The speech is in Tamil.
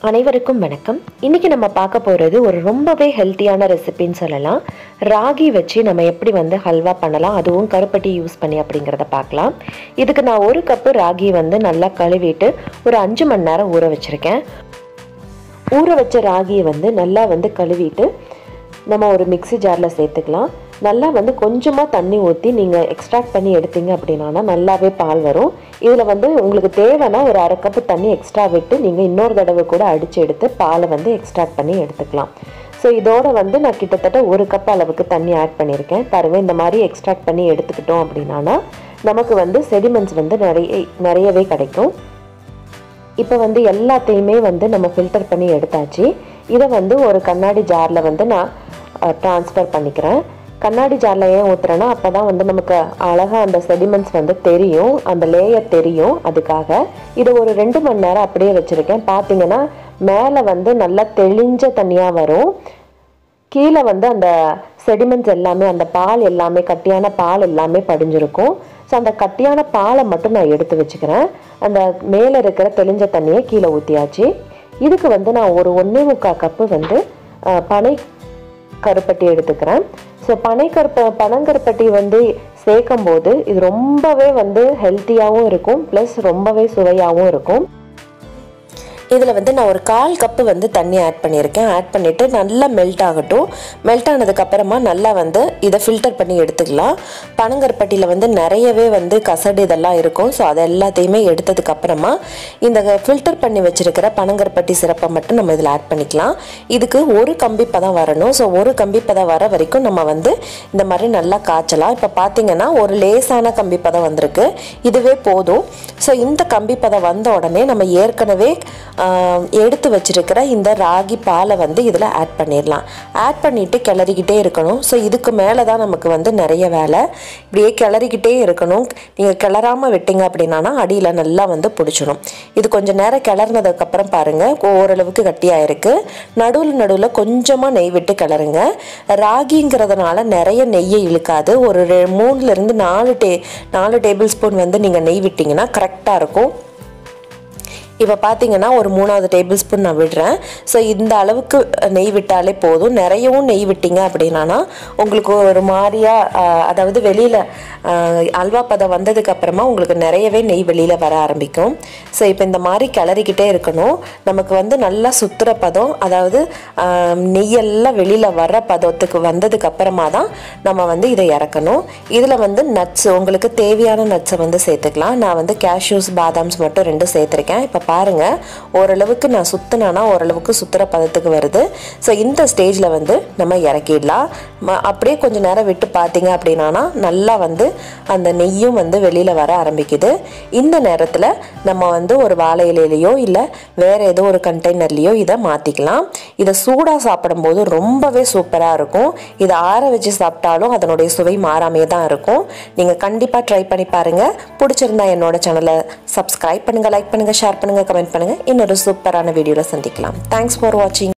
அனைவருக்கும் வணக்கம் இன்னைக்கு நம்ம பார்க்க போகிறது ஒரு ரொம்பவே ஹெல்த்தியான ரெசிபின்னு சொல்லலாம் ராகி வச்சு நம்ம எப்படி வந்து ஹல்வா பண்ணலாம் அதுவும் கருப்பட்டி யூஸ் பண்ணி அப்படிங்கிறத பார்க்கலாம் இதுக்கு நான் ஒரு கப்பு ராகி வந்து நல்லா கழுவிட்டு ஒரு அஞ்சு மணி நேரம் ஊற வச்சுருக்கேன் ஊற வச்ச ராகியை வந்து நல்லா வந்து கழுவிட்டு நம்ம ஒரு மிக்ஸி ஜாரில் சேர்த்துக்கலாம் நல்லா வந்து கொஞ்சமாக தண்ணி ஊற்றி நீங்கள் எக்ஸ்ட்ராக்ட் பண்ணி எடுத்தீங்க அப்படின்னா நல்லாவே பால் வரும் இதில் வந்து உங்களுக்கு தேவைன்னா ஒரு அரை கப்பு தண்ணி எக்ஸ்ட்ரா விட்டு நீங்கள் இன்னொரு தடவை கூட அடித்து எடுத்து பாலை வந்து எக்ஸ்ட்ராக்ட் பண்ணி எடுத்துக்கலாம் ஸோ இதோட வந்து நான் கிட்டத்தட்ட ஒரு கப் அளவுக்கு தண்ணி ஆட் பண்ணியிருக்கேன் பாருங்கள் இந்த மாதிரி எக்ஸ்ட்ராக்ட் பண்ணி எடுத்துக்கிட்டோம் அப்படின்னா நமக்கு வந்து செடிமெண்ட்ஸ் வந்து நிறைய நிறையவே கிடைக்கும் இப்போ வந்து எல்லாத்தையுமே வந்து நம்ம ஃபில்டர் பண்ணி எடுத்தாச்சு இதை வந்து ஒரு கண்ணாடி ஜாரில் வந்து நான் ட்ரான்ஸ்ஃபர் பண்ணிக்கிறேன் கண்ணாடி ஜாரில் ஏன் ஊற்றுறேன்னா அப்போ தான் வந்து நமக்கு அழகாக அந்த செடிமெண்ட்ஸ் வந்து தெரியும் அந்த லேயர் தெரியும் அதுக்காக இதை ஒரு ரெண்டு மணி நேரம் அப்படியே வச்சுருக்கேன் பார்த்தீங்கன்னா மேலே வந்து நல்லா தெளிஞ்ச தண்ணியாக வரும் கீழே வந்து அந்த செடிமெண்ட்ஸ் எல்லாமே அந்த பால் எல்லாமே கட்டியான பால் எல்லாமே படிஞ்சிருக்கும் ஸோ அந்த கட்டியான பாலை மட்டும் நான் எடுத்து வச்சுக்கிறேன் அந்த மேலே இருக்கிற தெளிஞ்ச தண்ணியை கீழே ஊற்றியாச்சு இதுக்கு வந்து நான் ஒரு ஒன்றே முக்கால் கப்பு வந்து பனை கருப்பட்டி எடுத்துக்கிறேன் ஸோ பனை கருப்ப பனங்கருப்பட்டி வந்து சேர்க்கும் போது இது ரொம்பவே வந்து ஹெல்த்தியாகவும் இருக்கும் ப்ளஸ் ரொம்பவே சுவையாகவும் இருக்கும் இதில் வந்து நான் ஒரு கால் கப்பு வந்து தண்ணி ஆட் பண்ணியிருக்கேன் ஆட் பண்ணிவிட்டு நல்லா மெல்ட் ஆகட்டும் மெல்ட் ஆனதுக்கப்புறமா நல்லா வந்து இதை ஃபில்டர் பண்ணி எடுத்துக்கலாம் பனங்கருப்பட்டியில் வந்து நிறையவே வந்து கசடு இதெல்லாம் இருக்கும் ஸோ அதை எல்லாத்தையுமே எடுத்ததுக்கப்புறமா இந்த ஃபில்டர் பண்ணி வச்சுருக்கிற பனங்கருப்பட்டி சிறப்பை மட்டும் நம்ம இதில் ஆட் பண்ணிக்கலாம் இதுக்கு ஒரு கம்பி பதம் வரணும் ஸோ ஒரு கம்பி பதம் வர வரைக்கும் நம்ம வந்து இந்த மாதிரி நல்லா காய்ச்சலாம் இப்போ பார்த்தீங்கன்னா ஒரு லேசான கம்பி பதம் வந்திருக்கு இதுவே போதும் ஸோ இந்த கம்பி பதம் வந்த உடனே நம்ம ஏற்கனவே எடுத்து வச்சிருக்கிற இந்த ராகி பாலை வந்து இதில் ஆட் பண்ணிடலாம் ஆட் பண்ணிவிட்டு கிளறிக்கிட்டே இருக்கணும் ஸோ இதுக்கு மேலே தான் நமக்கு வந்து நிறைய வேலை இப்படியே கிளறிக்கிட்டே இருக்கணும் நீங்கள் கிளறாமல் விட்டீங்க அப்படின்னா அடியில் நல்லா வந்து பிடிச்சிடும் இது கொஞ்சம் நேரம் கிளறினதுக்கப்புறம் பாருங்கள் ஓரளவுக்கு கட்டியாக இருக்குது நடுவில் நடுவில் கொஞ்சமாக நெய் விட்டு கிளறுங்க ராகிங்கிறதுனால நிறைய நெய்யை இழுக்காது ஒரு மூணுலேருந்து நாலு டே நாலு டேபிள் ஸ்பூன் வந்து நீங்கள் நெய் விட்டிங்கன்னா கரெக்டாக இருக்கும் இப்போ பார்த்தீங்கன்னா ஒரு மூணாவது டேபிள் ஸ்பூன் நான் விடுறேன் ஸோ இந்த அளவுக்கு நெய் விட்டாலே போதும் நிறையவும் நெய் விட்டீங்க அப்படின்னா உங்களுக்கு ஒரு மாதிரியாக அதாவது வெளியில் அல்வா பதம் வந்ததுக்கப்புறமா உங்களுக்கு நிறையவே நெய் வெளியில் வர ஆரம்பிக்கும் ஸோ இப்போ இந்த மாதிரி கிளறிக்கிட்டே இருக்கணும் நமக்கு வந்து நல்லா சுற்றுற பதம் அதாவது நெய்யெல்லாம் வெளியில் வர்ற பதத்துக்கு வந்ததுக்கு அப்புறமா தான் நம்ம வந்து இதை இறக்கணும் இதில் வந்து நட்ஸ் உங்களுக்கு தேவையான நட்ஸை வந்து சேர்த்துக்கலாம் நான் வந்து கேஷ்யூஸ் பாதாம்ஸ் மட்டும் ரெண்டு சேர்த்துருக்கேன் இப்போ பாருங்கள் ஓரளவுக்கு நான் சுற்றினானா ஓரளவுக்கு சுற்றுற பதத்துக்கு வருது ஸோ இந்த ஸ்டேஜில் வந்து நம்ம இறக்கிடலாம் அப்படியே கொஞ்சம் நேரம் விட்டு பார்த்தீங்க அப்படின்னா நல்லா வந்து அந்த நெய்யும் வந்து வெளியில் வர ஆரம்பிக்குது இந்த நேரத்தில் நம்ம வந்து ஒரு வாழை இலையிலையோ இல்லை வேறு ஏதோ ஒரு கண்டெய்னர்லேயோ இதை மாற்றிக்கலாம் இதை சூடாக சாப்பிடும்போது ரொம்பவே சூப்பராக இருக்கும் இதை ஆற வச்சு சாப்பிட்டாலும் அதனுடைய சுவை மாறாமே தான் இருக்கும் நீங்கள் கண்டிப்பாக ட்ரை பண்ணி பாருங்கள் பிடிச்சிருந்தா என்னோட சேனலை சப்ஸ்கிரைப் பண்ணுங்கள் லைக் பண்ணுங்கள் ஷேர் பண்ணுங்கள் கமெண்ட் பண்ணுங்கள் இன்னொரு சூப்பரான வீடியோவில் சந்திக்கலாம் தேங்க்ஸ் ஃபார் வாட்சிங்